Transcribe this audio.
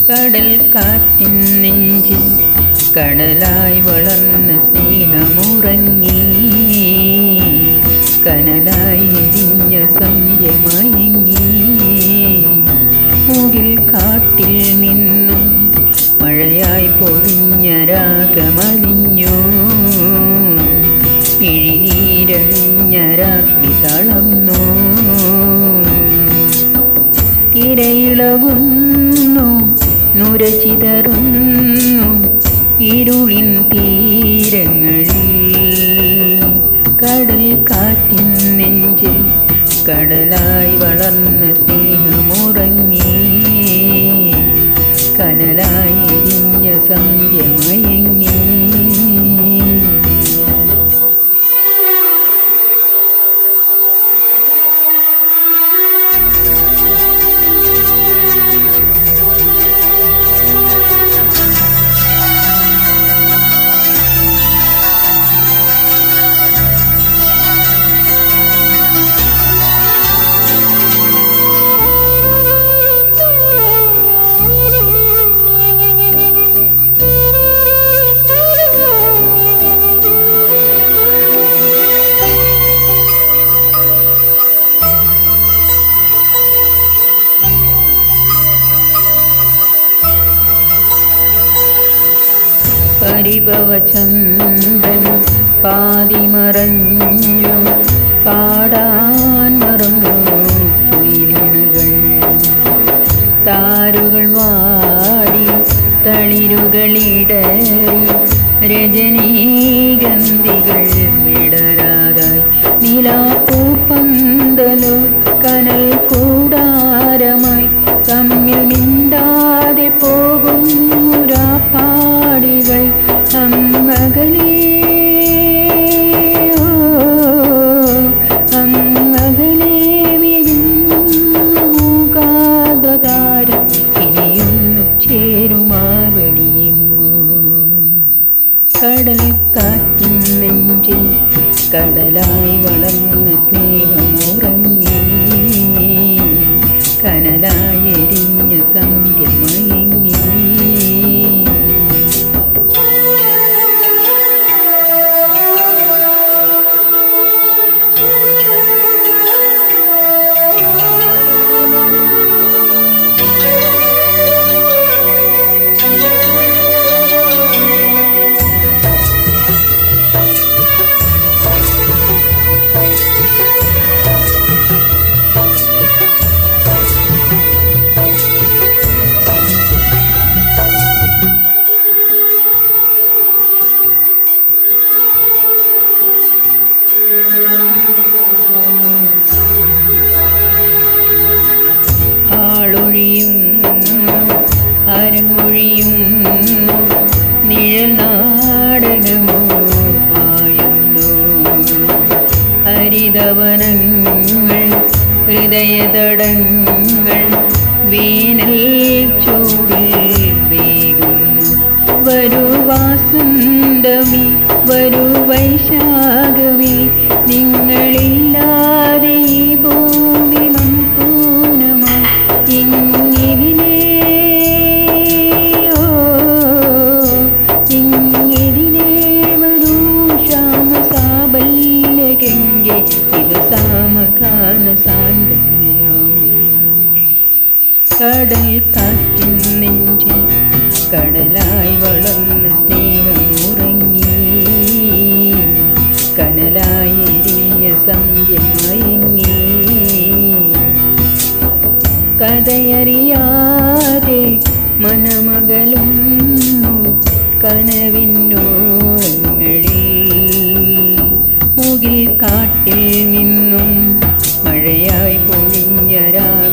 കടൽ കാറ്റിൻ നെഞ്ചിൽ കടലായി വളർന്ന സ്നേഹമുറങ്ങി കനലായി എരിഞ്ഞ സന്ധ്യ മയങ്ങി മുകിൽ കാട്ടിൽ നിന്നും മഴയായി പൊഴിഞ്ഞ രാഗമലിഞ്ഞു മിഴിനീരഴിഞ്ഞ രാത്രി തളർന്നു തിരയിളകുന്നു നുരചിതറുന്നു ഇരുളിൻ തീരങ്ങളിൽ കടൽ കാറ്റിൻ നെഞ്ചിൽ കടലായി വളർന്ന സ്നേഹമുറങ്ങി കനലായി എരിഞ്ഞ സന്ധ്യ മയങ്ങി പരിഭവചന്ദ്രൻ പാതിമറഞ്ഞു പാടാൻ മറന്നു കുയിലിണകൾ താരുകൾ വാടി തളിരുകളിടറി രജനീഗന്ധികൾ വിടരാതായി നിലാപ്പൂപ്പന്തലോ കനൽ കൂടാരമായി തമ്മിൽ മിണ്ടാതെ പോകും മുരാപ്പാടികൾ അങ്ങകലേ ഓ, അങ്ങകലേ മൂകാതകാരം ഇനിയൊന്നു ചേരുമാവണിയുമോ കടൽ കാറ്റിൻ നെഞ്ചിൽ കടലായി വളർന്ന സ്നേഹമുറങ്ങി കനലായി എരിഞ്ഞ സന്ധ്യ മയങ്ങി ആളൊഴിയും അരങ്ങൊഴിയും നിഴൽ നാടകമോ മായുന്നു ഹരിതവനങ്ങൾ ഹൃദയതടങ്ങൾ വേനൽ ചൂടിൽ വേകുന്നു വരൂ വാസന്തമി വരൂ വൈശാഖമി നിങ്ങളില്ലാതെ ഈ ഭൂമി മൺകൂനമായി ഇങ്ങിതിലേ ഓ ഇങ്ങിതിലേ വരൂ ശ്യാമ സാബല്യഗംഗെ ഇത് സാമകാല സാന്ത്വനയാമം കടൽ കാറ്റിൻ നെഞ്ചിൽ കടലായി വളർന്ന സ്നേഹമുറങ്ങി കനലായി എരിഞ്ഞ സന്ധ്യ മയങ്ങി കഥയറിയാതെ മനമകലുന്നു കനവിന്നോളങ്ങളിൽ മുകിൽ കാട്ടിൽ നിന്നും മഴയായി പൊഴിഞ്ഞ രാ